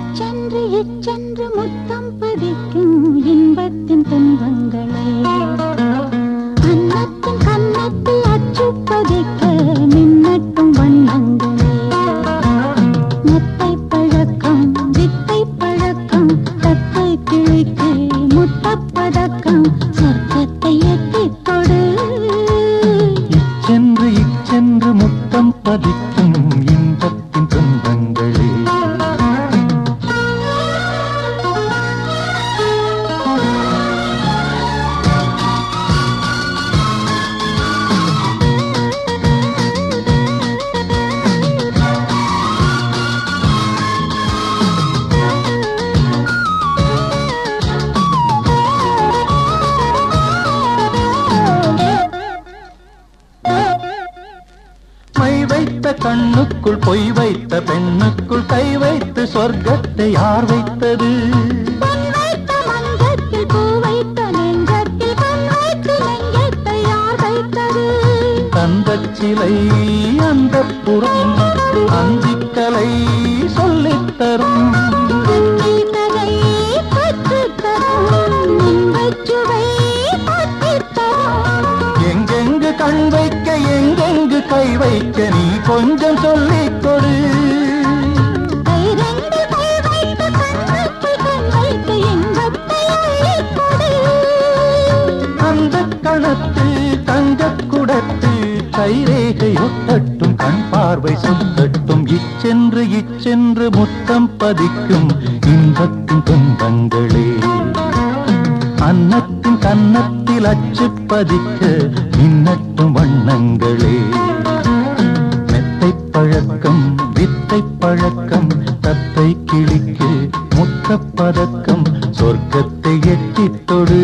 இச்சென்று இச்சென்று முத்தம் பதிக்கும் இன்பத்தின் துன்பங்களே அன்னத்தின் கன்னத்தில் அச்சு பதிக்க மின்னட்டும் வண்ணங்களே மெத்தை பழக்கம் வித்தை பழக்கம் தத்தை கிழிக்கு முத்தப்பதக்கம் சொர்க்கத்தை எட்டிக் கொடு இச்சென்று இச்சென்று முத்தம் பதிக்கும் இன்பத்தின் துன்பங்களே மை வைத்த கண்ணுக்குள் பொய் வைத்த பெண்ணுக்குள் கை வைத்து சொர்க்கத்தை யார் வைத்தது பொன் வைத்த மஞ்சத்தில் பூ வைத்த நெஞ்சத்தில் கண் வைத்து நெஞ்சத்தை யார் வைத்தது தந்தச் சிலை அந்த புறம் அந்திக்கலை சொல்லித் தரும் கண்ணில் கதை கற்றுத் தரும் இன்பச் சுவை பற்றித் தரும் எங்கெங்கு கண் வைக்க எங்கெங்கு கை வைக்க நீ கொஞ்சம் சொல்லிக் கொடு கை ரெண்டு கை வைத்து கண்ணுக்குள் கண் வைத்து இன்பத்தை அள்ளிக் கொடு அந்த கணத்தில் தங்கக் குடத்தில் கைரேகை ஒட்டட்டும் கண் பார்வை சுத்தட்டும் இச்சென்று இச்சென்று முத்தம் பதிக்கும் இன்பத்தின் துன்பங்களே அன்னத்தின் கன்னத்தில் அச்சு பதிக்க மின்னட்டும் வண்ணங்களே மெத்தை பழக்கம் வித்தை பழக்கம் தத்தை கிளிக்கு முத்தப்பதக்கம் சொர்க்கத்தை எட்டித் தொடு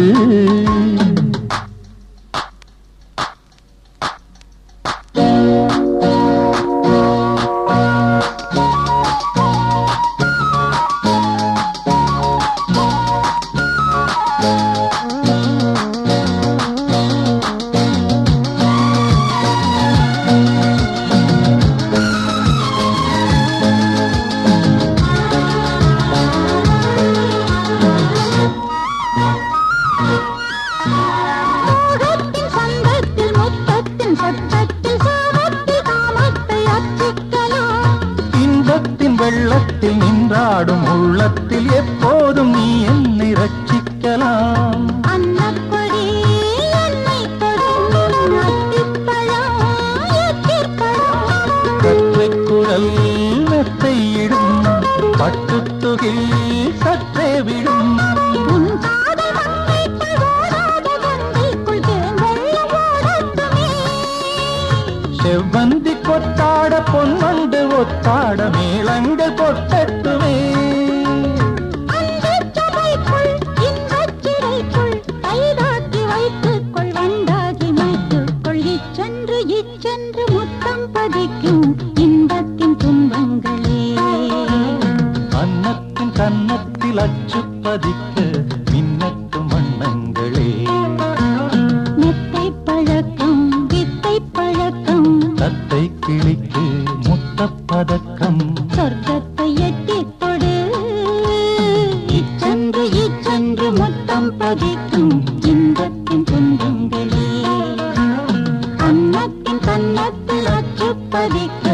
மோகத்தின் சந்தத்தில் முத்தத்தின் சத்தத்தில் சாமத்தில் காமத்தை அர்ச்சிக்கலாம் இன்பத்தின் வெள்ளத்தில் நின்றாடும் உள்ளத்தில் எப்போதும் நீ என்னை ரட்சிக்கலாம் அன்னப்பொடி என்னை தொடும் அத்திப்பழம் எத்திப்பழம் கற்றை குரல் மெத்தையிடும் பட்டுத்துகில் சற்றே விடும் உன் காதல் மங்கைக்குள் ஓடாத கங்கைக்குள் தேங்கல்ல ஓடட்டுமே செவ்வந்தி கொத்தாட பொன்வண்டு ஒத்தாட மேளங்கள் கொட்டட்டுமே அன்புச் சபைக்குள் இன்பச் சிறைக்குள் கைதாக்கி வைத்துக்கொள் வண்டாகி வைத்துக்கொள் இச்சென்று இச்சென்று முத்தம் பதிக்கும் இன்பத்தின் துன்பங்களே அன்னத்தின் கன்னத்தில் அச்சு பதிக்க மின்னட்டும் வண்ணங்களே மெத்தை பழக்கம் வித்தை பழக்கம் தத்தை கிளிக்கு முத்தப்பதக்கம் சொர்க்கத்தை எட்டித் தொடு இச்சென்று இச்சென்று முத்தம் பதிக்கும் இன்பத்தின் துன்பங்களே அன்னத்தின் கன்னத்தில் அச்சு பதிக்கும்